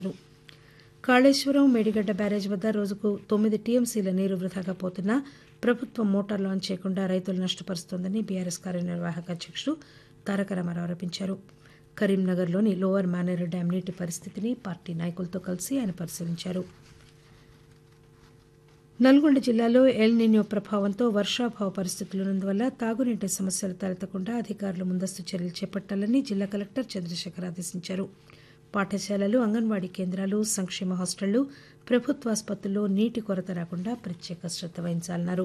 Kaleshwaram Medigadda barrage వద్ద రోజుకు తొమ్మిది టీఎంసీల నీరు వృథాగా పోతున్నా ప్రభుత్వం మోటార్లు ఆన్ చేయకుండా రైతులు నష్టపరుస్తోందని బీఆర్ఎస్ కార్యనిర్వాహక అధ్యక్షుడు తారక రామారావు ఆరోపించారు కరీంనగర్లోని లోవర్ మానేరు డ్యాం నీటి పరిస్థితిని పార్టీ నాయకులతో కలిసి ఆయన పరిశీలించారు నల్గొండ జిల్లాలో ఎల్ నిన్యో ప్రభావంతో వర్షాభావ పరిస్థితులున్నందువల్ల తాగునీటి సమస్యలు తలెత్తకుండా అధికారులు ముందస్తు చర్యలు చేపట్టాలని జిల్లా కలెక్టర్ చంద్రశేఖర్ ఆదేశించారు పాఠశాలలు అంగన్వాడీ కేంద్రాలు సంక్షేమ హాస్టళ్లు ప్రభుత్వాసుపత్రుల్లో నీటి కొరత రాకుండా ప్రత్యేక శ్రద్ధ వహించాలన్నారు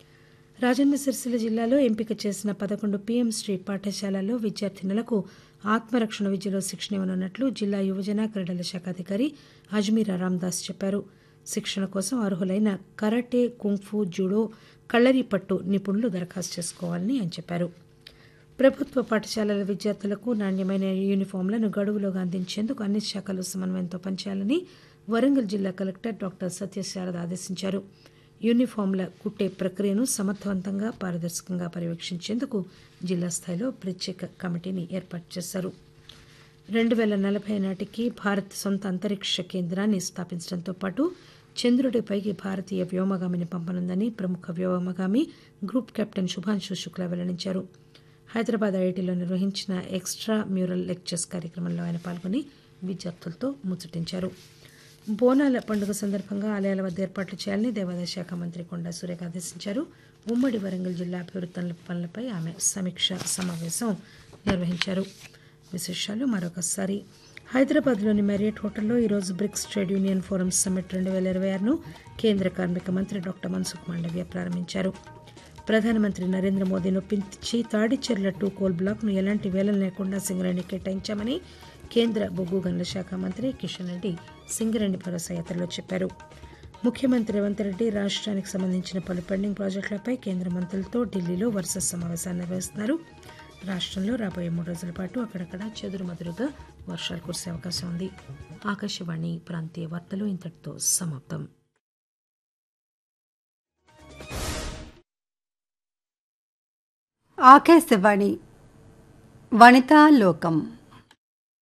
రాజన్న సిరిసిల్ల జిల్లాలో ఎంపిక చేసిన పదకొండు పీఎం శ్రీ పాఠశాలల్లో విద్యార్థినులకు ఆత్మరక్షణ విద్యలో శిక్షణ ఇవ్వనున్నట్లు జిల్లా యువజన క్రీడల శాఖ అధికారి అజ్మీరా రామ్దాస్ చెప్పారు శిక్షణ కోసం అర్హులైన కరాటే కుంఫు జూడో కళ్లరిపట్టు నిపుణులు దరఖాస్తు చేసుకోవాలని ఆయన చెప్పారు ప్రభుత్వ పాఠశాలల విద్యార్థులకు నాణ్యమైన యూనిఫామ్లను గడువులోగా అందించేందుకు అన్ని శాఖలు సమన్వయంతో పనిచేయాలని వరంగల్ జిల్లా కలెక్టర్ డాక్టర్ సత్యశారద ఆదేశించారు యూనిఫామ్ల కుట్టే ప్రక్రియను సమర్థవంతంగా పారదర్శకంగా పర్యవేక్షించేందుకు జిల్లా స్థాయిలో ప్రత్యేక కమిటీని ఏర్పాటు చేశారు రెండు పేల నలభై నాటికి భారత్ సొంత అంతరిక్ష కేంద్రాన్ని స్థాపించడంతో పాటు చంద్రుడిపైకి భారతీయ వ్యోమగామిని పంపనుందని ప్రముఖ వ్యోమగామి గ్రూప్ కెప్టెన్ శుభాంశు శుక్లా వెల్లడించారు హైదరాబాద్ ఐఐటీలో నిర్వహించిన ఎక్స్ట్రా మ్యూరల్ లెక్చర్స్ కార్యక్రమంలో ఆయన పాల్గొని విద్యార్థులతో ముచ్చటించారు బోనాల పండుగ సందర్భంగా ఆలయాల వద్ద ఏర్పాట్లు చేయాలని దేవాదాయ శాఖ మంత్రి కొండా సురేఖ ఆదేశించారు ఉమ్మడి వరంగల్ జిల్లా అభివృద్ధి పనులపై ఆమె సమీక్ష సమావేశం నిర్వహించారు విశేషాలు మరొకసారి హైదరాబాద్లోని మ్యారియట్ హోటల్లో ఈరోజు BRICS trade union forum summit రెండు వేల ఇరవై ఆరును కేంద్ర కార్మిక మంత్రి డాక్టర్ మన్సుఖ్ మాండవ్య ప్రారంభించారు ప్రధానమంత్రి నరేంద్ర మోదీని ఒప్పించి తాడిచెర్ల టూ కోల్ బ్లాక్ను ఎలాంటి వేలం లేకుండా సింగరేణి కేటాయించామని కేంద్ర బొగ్గు గనుల శాఖ మంత్రి కిషన్ రెడ్డి సింగరేణి భరోసా యాత్రలో చెప్పారు ముఖ్యమంత్రి రేవంత్ రెడ్డి రాష్ట్రానికి సంబంధించిన పలు పెండింగ్ ప్రాజెక్టులపై కేంద్ర మంత్రులతో ఢిల్లీలో వరుస సమావేశాలు నిర్వహిస్తున్నారు రాష్ట్రంలో రాబోయే మూడు రోజుల పాటు అక్కడక్కడ చెదురుమదురుగా వర్షాలు కురిసే అవకాశం ఉంది ఆకాశవాణి ప్రాంతీయ వార్తలు ఇంతటితో సమాప్తం ఆకాశవాణి వనితా లోకం